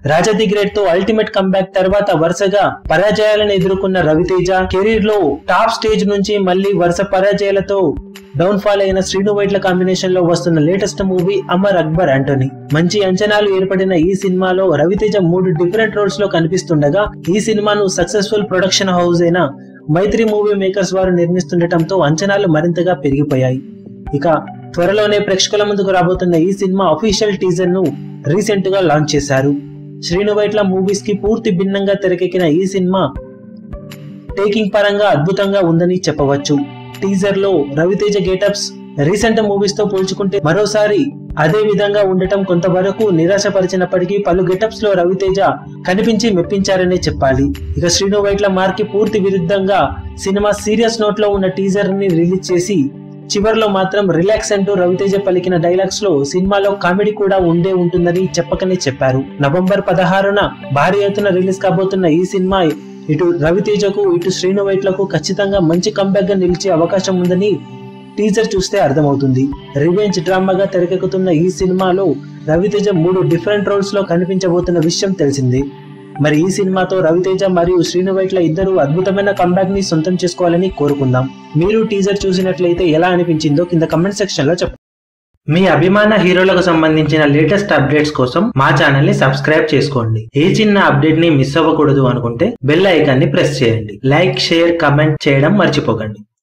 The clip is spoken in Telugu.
రాజా గ్రేట్ తో అల్టిమేట్ కంబ్యాక్ తర్వాత వరుసగా పరాజయాలను ఎదుర్కొన్న రవితేజ కెరీర్ లో టాప్ స్టేజ్ నుంచి మళ్ళీ వరుస పరాజయాలతో డౌన్ ఫాల్ అయిన శ్రీను వైట్ల కాంబినేషన్ లో వస్తున్న లేటెస్ట్ మూవీ అమర్ అక్బర్ అంటోనీ మంచి అంచనాలు ఏర్పడిన ఈ సినిమాలో రవితేజ మూడు డిఫరెంట్ రోల్స్ లో కనిపిస్తుండగా ఈ సినిమాను సక్సెస్ఫుల్ ప్రొడక్షన్ హౌస్ అయిన మైత్రి మూవీ మేకర్స్ వారు నిర్మిస్తుండటంతో అంచనాలు మరింతగా పెరిగిపోయాయి ఇక త్వరలోనే ప్రేక్షకుల ముందుకు రాబోతున్న ఈ సినిమా అఫీషియల్ టీజర్ ను రీసెంట్ గా లాంచ్ చేశారు శ్రీను వైట్ల మూవీస్ కి పూర్తి భిన్నంగా తెరకెక్కిన ఈ సినిమా టేకింగ్ పరంగా అద్భుతంగా ఉందని చెప్పవచ్చు టీజర్ లో రవితేజ గెటప్స్ రీసెంట్ మూవీస్ తో పోల్చుకుంటే మరోసారి అదే విధంగా ఉండటం కొంతవరకు నిరాశపరిచినప్పటికీ పలు గెటప్స్ లో రవితేజ కనిపించి మెప్పించారనే చెప్పాలి ఇక శ్రీను వైట్ల మార్కి పూర్తి విరుద్ధంగా సినిమా సీరియస్ నోట్ లో ఉన్న టీజర్ ని రిలీజ్ చేసి చివర్లో మాత్రం రిలాక్స్ అంటూ రవితేజ పలికిన డైలాగ్స్ లో సినిమాలో కామెడీ కూడా ఉండే ఉంటుందని చెప్పకనే చెప్పారు నవంబర్ పదహారున భారీ ఎత్తున రిలీజ్ కాబోతున్న ఈ సినిమా ఇటు రవితేజకు ఇటు శ్రీను వైట్లకు ఖచ్చితంగా మంచి కంబ్యాక్ గా నిలిచే అవకాశం ఉందని టీజర్ చూస్తే అర్థమవుతుంది రివెంజ్ డ్రామాగా తెరకెక్కుతున్న ఈ సినిమాలో రవితేజ మూడు డిఫరెంట్ రోల్స్ లో కనిపించబోతున్న విషయం తెలిసింది మరి ఈ సినిమాతో రవితేజ మరియు శ్రీను వైట్ల ఇద్దరు అద్భుతమైన కంబ్యాక్ ని సొంతం చేసుకోవాలని కోరుకుందాం మీరు టీజర్ చూసినట్లయితే ఎలా అనిపించిందో కింద కమెంట్ సెక్షన్ లో చెప్పండి మీ అభిమాన హీరోలకు సంబంధించిన లేటెస్ట్ అప్డేట్స్ కోసం మా ఛానల్ ని సబ్స్క్రైబ్ చేసుకోండి ఏ చిన్న అప్డేట్ ని మిస్ అవ్వకూడదు అనుకుంటే బెల్ ఐకాన్ ని ప్రెస్ చేయండి లైక్ షేర్ కమెంట్ చేయడం మర్చిపోకండి